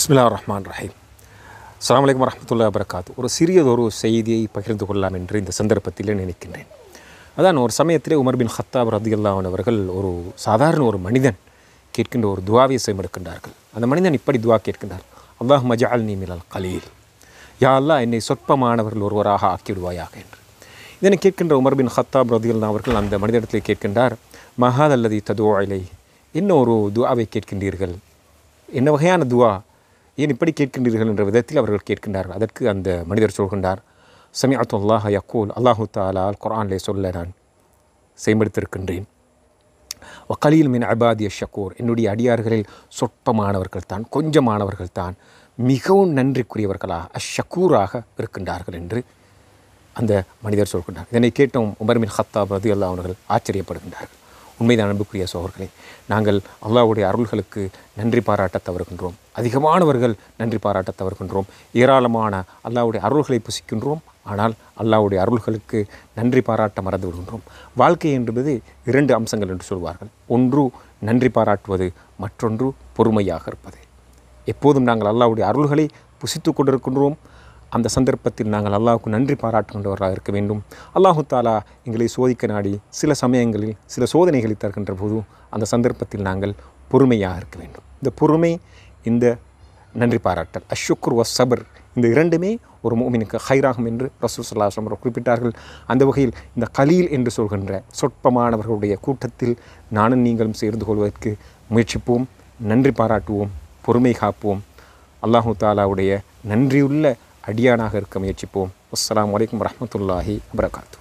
பிஸ்மில்லா ரஹ்மான் ரஹீம் அஸ்ஸலாமு அலைக்கும் வரஹ்மத்துல்லாஹி வபரகாத்து ஒரு சிறியதொரு செய்தியை பகிர்ந்து கொள்ளலாம் என்று இந்த சந்தர்ப்பத்தில் நினைக்கின்றேன் அதான் ஒரு சமயத்திலே உமர் பின் ஹத்தாப் ரதியுல்லாஹன் அவர்கள் ஒரு சாதாரண ஒரு மனிதன் கேட்கின்ற ஒரு துவாவை செய்மெடுக்கின்றார்கள் அந்த மனிதன் இப்படி துவா கேட்கின்றார் அல்லாஹ் மஜால் நீ மிலல் கலீல் யா அல்லாஹ் என்னை சொற்பமானவர்கள் ஒருவராக ஆக்கிவிடுவாயாக என்று இதனை கேட்கின்ற உமர் பின் ஹத்தாப் ரதியுல்லா அவர்கள் அந்த மனிதனிடத்தில் கேட்கின்றார் மஹாத் அல்லது ததுவா இலை என்ன ஒரு துவாவை கேட்கின்றீர்கள் என்ன வகையான துவா ஏன் இப்படி கேட்கின்றீர்கள் என்ற விதத்தில் அவர்கள் கேட்கின்றார்கள் அதற்கு அந்த மனிதர் சொல்கின்றார் சமிஅத்து அல்லாஹ் யக்கூல் அல்லாஹு தாலா அல் குர்ஆனிலே சொல்ல நான் செய்மெடுத்திருக்கின்றேன் வக்கலியில் மின் அபாதிய ஷக்கூர் என்னுடைய அடியார்களில் சொற்பமானவர்கள் தான் கொஞ்சமானவர்கள் தான் மிகவும் நன்றிக்குரியவர்களாக அஷக்கூராக இருக்கின்றார்கள் என்று அந்த மனிதர் சொல்கின்றார் இதனை கேட்டோம் உமர் மின் ஹத்தாப் ரதி அல்லா அவர்கள் ஆச்சரியப்படுகின்றார்கள் உண்மைதான் அன்புக்குரிய சோழர்களே நாங்கள் அல்லாஹ்வுடைய அருள்களுக்கு நன்றி பாராட்ட தவறுகின்றோம் அதிகமானவர்கள் நன்றி பாராட்ட தவறுகின்றோம் ஏராளமான அல்லாஹ்வுடைய அருள்களை புசிக்கின்றோம் ஆனால் அல்லாஹ்வுடைய அருள்களுக்கு நன்றி பாராட்ட மறந்து விடுகின்றோம் வாழ்க்கை என்பது இரண்டு அம்சங்கள் என்று சொல்வார்கள் ஒன்று நன்றி பாராட்டுவது மற்றொன்று பொறுமையாக இருப்பது எப்போதும் நாங்கள் அல்லாஹ்வுடைய அருள்களை புசித்து கொண்டிருக்கின்றோம் அந்த சந்தர்ப்பத்தில் நாங்கள் அல்லாஹ்வுக்கு நன்றி பாராட்டுகின்றவர்களாக இருக்க வேண்டும் அல்லாஹு தாலா எங்களை சோதிக்க நாடி சில சமயங்களில் சில சோதனைகளை தருகின்ற போது அந்த சந்தர்ப்பத்தில் நாங்கள் பொறுமையாக இருக்க வேண்டும் இந்த பொறுமை இந்த நன்றி பாராட்டல் அஷுக்குர் வ சபர் இந்த இரண்டுமே ஒரு மோமினுக்கு ஹைராகும் என்று ரசூல் சல்லாஹம் அவர்கள் குறிப்பிட்டார்கள் அந்த வகையில் இந்த கலீல் என்று சொல்கின்ற சொற்பமானவர்களுடைய கூட்டத்தில் நானும் நீங்களும் சேர்ந்து கொள்வதற்கு முயற்சிப்போம் நன்றி பாராட்டுவோம் பொறுமை காப்போம் அல்லாஹு தாலாவுடைய நன்றியுள்ள அடியானாக இருக்க முயற்சிப்போம் அஸ்ஸலாமு அலைக்கும் வரஹ்மத்துல்லாஹி வபரகாத்து